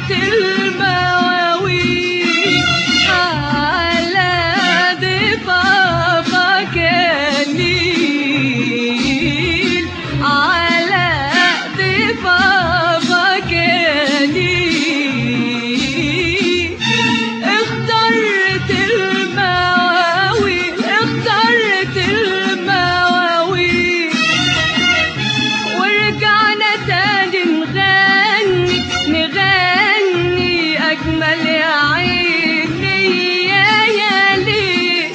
المواويل على ضفافك يا نيل على ضفافك يا نيل اخترت المواويل اخترت المواويل ورجعنا تاني نغني نغني أجمل يا عيني يا يا ليه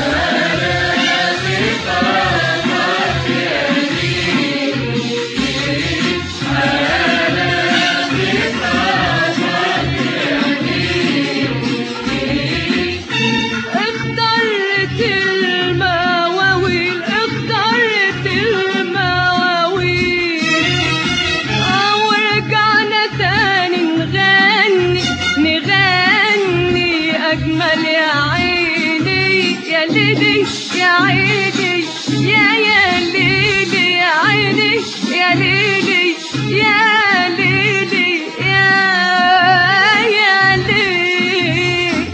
اخترت المواويل اخترت المواويل اه ورجعنا تاني نغني نغني اجمل يا عيني يا ليلي يا عيني يا يا ليلي يا عيني يا ليلي يا ليلي يا يا ليلي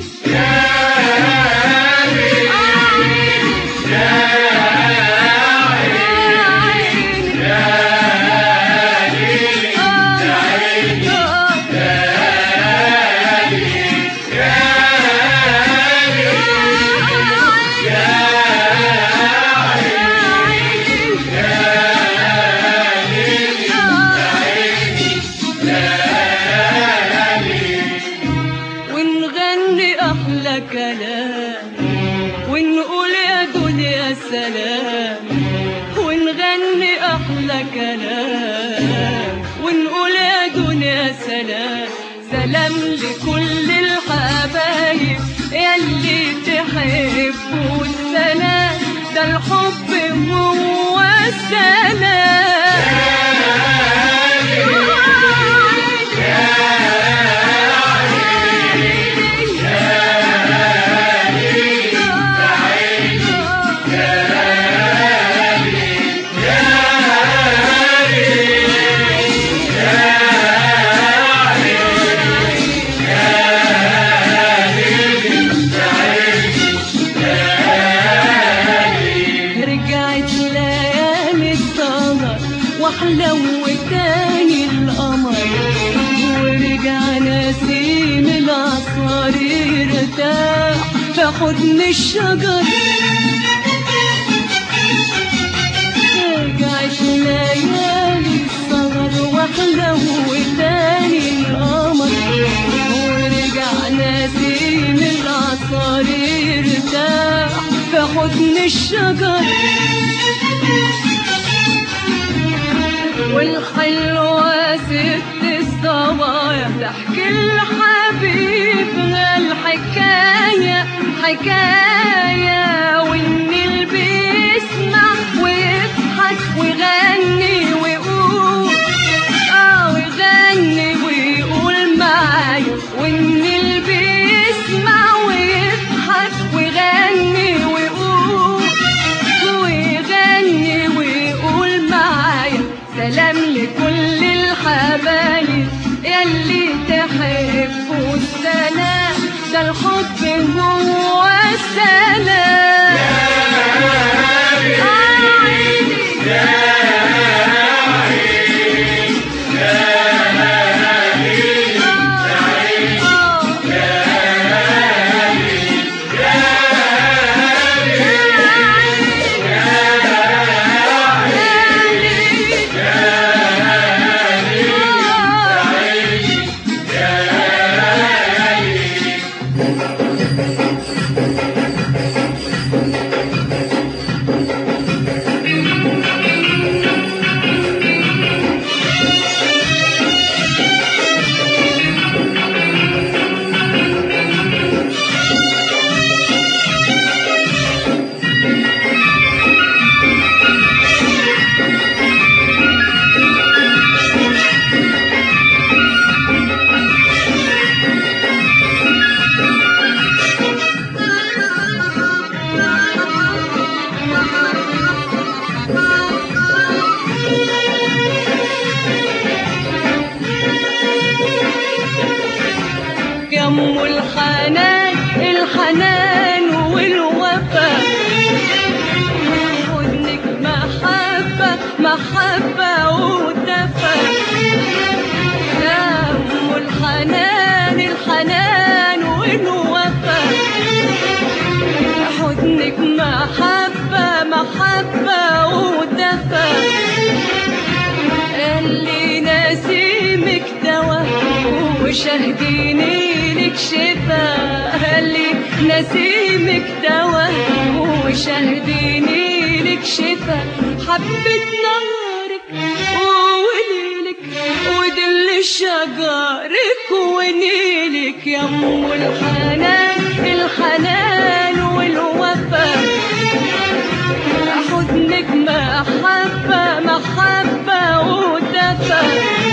ونغني أحلى كلام ونقول يا دنيا سلام ونغني أحلى كلام ونقول يا دنيا سلام سلام لكل الحبايب يلي تحبوا السلام ده الحب هو السلام رجعت ليالي السهر واحلى تاني القمر ورجع نسيم العصار يرتاح في حضن الشجر رجعت ليالي السهر واحلى تاني القمر ورجع نسيم العصار يرتاح في حضن الشجر والحلوة ست الصبايا تحكي لحبيبها الحكاية حكاية والنيل بيسمع ويضحك ويغني ويقول اه ويغني ويقول معايا والنيل بيسمع ويضحك ويغني ويقول ويغني ويقول معايا سلام لكل الحبايب يلي تحبوا السلام ده الحب هو السلام آه عيني. آه، ام الحنان الحنان والوفا حضنك محبة محبة ودفى يا ام الحنان الحنان والوفا حضنك محبة محبة ودفى اللي نسيمك دوا وشهديني لك شفا اللي نسيمك دوا وشهديني لك شفا حبة نارك وليلك ودل شجرك ونيلك يا ام الحنان الحنان والوفا حضنك محبة محبة ودفى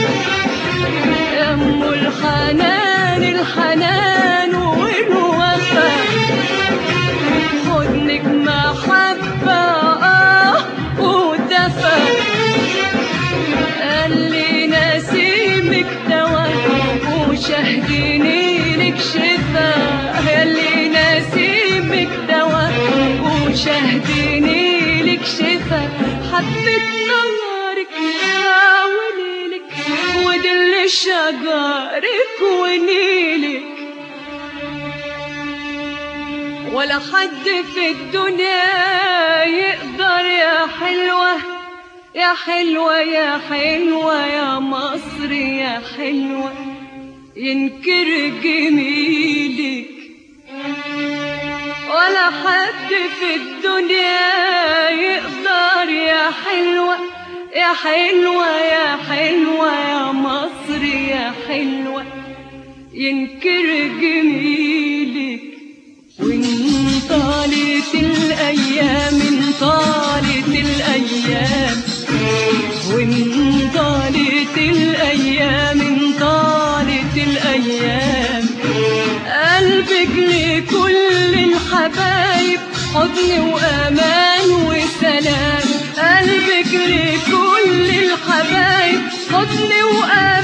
أم الحنان الحنان والوفا حضنك محبة آه ودفى اللي نسيمك دوا وشهديني لك شفا اللي نسيمك دوا وشهديني لك شفا حبة نارك وليلك ودل شجرك ونيلك ولا حد في الدنيا يقدر يا حلوة يا حلوة يا حلوة يا مصر يا حلوة ينكر جميلك ولا حد في الدنيا يقدر يا حلوة يا حلوة يا حلوة يا مصر يا حلوة ينكر جميلك وان طالت الايام ان طالت الايام وان طالت الايام ان طالت الايام قلبك لكل الحبايب حضن وامان وسلام قلبك لكل الحبايب حضن وامان